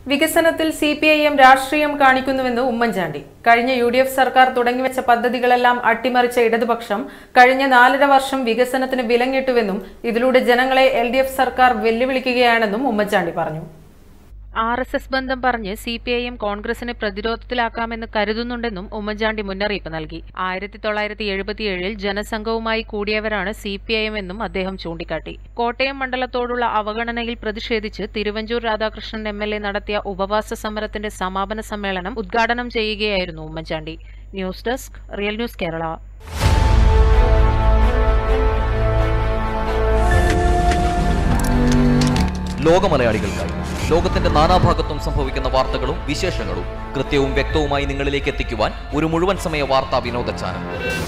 വികസനത്തിൽ C P I M രാഷ്ട്രീയം കാണിക്കുന്നുവെന്ന് ഉമ്മൻചാണ്ടി കഴിഞ്ഞ യു ഡി എഫ് സർക്കാർ തുടങ്ങിവെച്ച പദ്ധതികളെല്ലാം അട്ടിമറിച്ച ഇടതുപക്ഷം കഴിഞ്ഞ നാലര വർഷം വികസനത്തിന് വിലങ്ങിട്ടുവെന്നും ഇതിലൂടെ ജനങ്ങളെ എൽ ഡി എഫ് സർക്കാർ വെല്ലുവിളിക്കുകയാണെന്നും ഉമ്മൻചാണ്ടി പറഞ്ഞു ആർ എസ് എസ് ബന്ധം പറഞ്ഞ് സി പി ഐ എം കോൺഗ്രസിനെ പ്രതിരോധത്തിലാക്കാമെന്ന് കരുതുന്നുണ്ടെന്നും ഉമ്മൻചാണ്ടി മുന്നറിയിപ്പ് നൽകി ആയിരത്തി തൊള്ളായിരത്തി എഴുപത്തിയേഴിൽ ജനസംഘവുമായി കൂടിയവരാണ് സി പി ഐ എം എന്നും അദ്ദേഹം ചൂണ്ടിക്കാട്ടി കോട്ടയം മണ്ഡലത്തോടുള്ള അവഗണനയിൽ പ്രതിഷേധിച്ച് Thiruvanchoor Radhakrishnan M L A നടത്തിയ ഉപവാസ സമരത്തിന്റെ സമാപന സമ്മേളനം ഉദ്ഘാടനം ചെയ്യുകയായിരുന്നു Oommen Chandy news desk real news Kerala ലോകമലയാളികൾക്കായി ലോകത്തിന്റെ നാനാഭാഗത്തും സംഭവിക്കുന്ന വാർത്തകളും വിശേഷങ്ങളും കൃത്യവും വ്യക്തവുമായി നിങ്ങളിലേക്ക് എത്തിക്കുവാൻ ഒരു മുഴുവൻ സമയ വാർത്താ വിനോദ ചാനൽ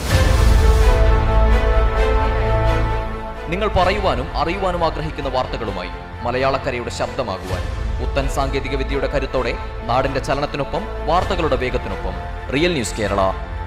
നിങ്ങൾ പറയുവാനും അറിയുവാനും ആഗ്രഹിക്കുന്ന വാർത്തകളുമായി മലയാളക്കരയുടെ ശബ്ദമാകുവാൻ പുത്തൻ സാങ്കേതിക വിദ്യയുടെ കരുത്തോടെ നാടിന്റെ ചലനത്തിനൊപ്പം വാർത്തകളുടെ വേഗത്തിനൊപ്പം റിയൽ ന്യൂസ് കേരള